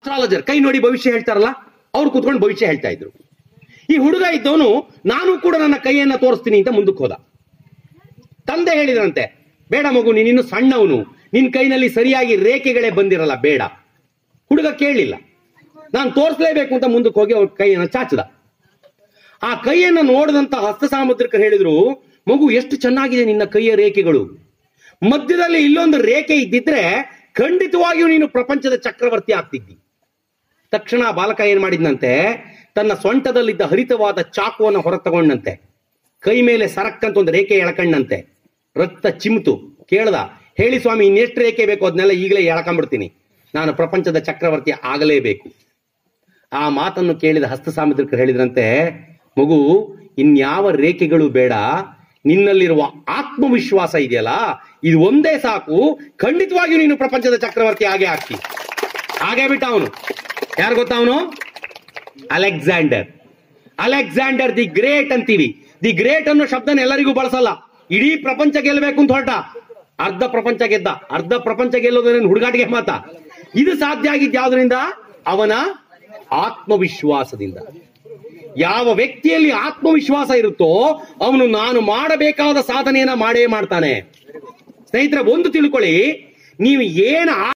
astrologer ಕೈ ನೋಡಿ ಭವಿಷ್ಯ ಹೇಳ್ತಾರಲ್ಲ ಅವ್ರು ಕೂತ್ಕೊಂಡು ಭವಿಷ್ಯ ಹೇಳ್ತಾ ಇದ್ರು ಈ ಹುಡುಗ ಇದ್ದವನು ನಾನು ಕೂಡ ನನ್ನ ಕೈಯನ್ನ ತೋರಿಸ್ತೀನಿ ಅಂತ ಮುಂದಕ್ಕೆ ಹೋದ ತಂದೆ ಹೇಳಿದ್ರಂತೆ ಬೇಡ ಮಗು ನೀನಿನ್ನು ಸಣ್ಣವನು ನಿನ್ ಕೈನಲ್ಲಿ ಸರಿಯಾಗಿ ರೇಖೆಗಳೇ ಬಂದಿರಲ್ಲ ಬೇಡ ಹುಡುಗ ಕೇಳಲಿಲ್ಲ ನಾನು ತೋರಿಸ್ಲೇಬೇಕು ಅಂತ ಮುಂದಕ್ಕೆ ಹೋಗಿ ಅವ್ರ ಕೈಯನ್ನ ಚಾಚದ ಆ ಕೈಯನ್ನ ನೋಡಿದಂತ ಹಸ್ತ ಸಾಮುದ್ರಿಕರು ಹೇಳಿದ್ರು ಮಗು ಎಷ್ಟು ಚೆನ್ನಾಗಿದೆ ನಿನ್ನ ಕೈಯ ರೇಖೆಗಳು ಮಧ್ಯದಲ್ಲಿ ಇಲ್ಲೊಂದು ರೇಖೆ ಇದ್ದಿದ್ರೆ ಖಂಡಿತವಾಗಿಯೂ ನೀನು ಪ್ರಪಂಚದ ಚಕ್ರವರ್ತಿ ಆಗ್ತಿದ್ದಿ ತಕ್ಷಣ ಆ ಬಾಲಕ ಏನ್ ಮಾಡಿದ್ನಂತೆ ತನ್ನ ಸೊಂಟದಲ್ಲಿದ್ದ ಹರಿತವಾದ ಚಾಕುವನ್ನು ಹೊರ ತಗೊಂಡಂತೆ ಕೈ ಮೇಲೆ ಸರಕ್ಕಂತ ಒಂದು ರೇಖೆ ಎಳ್ಕಂಡಂತೆ ರಕ್ತ ಚಿಮ್ತು ಕೇಳ್ದ ಹೇಳಿ ಸ್ವಾಮಿ ಇನ್ನೆಷ್ಟು ರೇಖೆ ಬೇಕು ಅದನ್ನೆಲ್ಲ ಈಗಲೇ ಎಳ್ಕೊಂಡ್ಬಿಡ್ತೀನಿ ನಾನು ಪ್ರಪಂಚದ ಚಕ್ರವರ್ತಿ ಆಗಲೇಬೇಕು ಆ ಮಾತನ್ನು ಕೇಳಿದ ಹಸ್ತ ಸಾಮುದ್ರಿಕರು ಹೇಳಿದ್ರಂತೆ ಮಗು ಇನ್ಯಾವ ರೇಖೆಗಳು ಬೇಡ ನಿನ್ನಲ್ಲಿರುವ ಆತ್ಮವಿಶ್ವಾಸ ಇದೆಯಲ್ಲ ಇದು ಒಂದೇ ಸಾಕು ಖಂಡಿತವಾಗಿಯೂ ನೀನು ಪ್ರಪಂಚದ ಚಕ್ರವರ್ತಿ ಆಗೇ ಆಗ್ತಿ ಹಾಗೆ ಬಿಟ್ಟ ಅವನು ಯಾರು ಗೊತ್ತಾ ಅವನು ಅಲೆಕ್ಸಾಂಡರ್ ಅಲೆಕ್ಸಾಂಡರ್ ದಿ ಗ್ರೇಟ್ ಅಂತೀವಿ ದಿ ಗ್ರೇಟ್ ಅನ್ನೋ ಶಬ್ದನ ಎಲ್ಲರಿಗೂ ಬಳಸಲ್ಲ ಇಡೀ ಪ್ರಪಂಚ ಗೆಲ್ಲಬೇಕು ಅಂತ ಹೊರಟ ಅರ್ಧ ಪ್ರಪಂಚ ಗೆದ್ದ ಅರ್ಧ ಪ್ರಪಂಚ ಗೆಲ್ಲೋದೇನು ಹುಡುಗಾಟಿಗೆ ಮಾತ ಇದು ಸಾಧ್ಯ ಆಗಿದ್ದು ಯಾವ್ದ್ರಿಂದ ಅವನ ಆತ್ಮವಿಶ್ವಾಸದಿಂದ ಯಾವ ವ್ಯಕ್ತಿಯಲ್ಲಿ ಆತ್ಮವಿಶ್ವಾಸ ಇರುತ್ತೋ ಅವನು ನಾನು ಮಾಡಬೇಕಾದ ಸಾಧನೆಯನ್ನ ಮಾಡೇ ಮಾಡ್ತಾನೆ ಸ್ನೇಹಿತರೆ ಒಂದು ತಿಳ್ಕೊಳ್ಳಿ ನೀವು ಏನು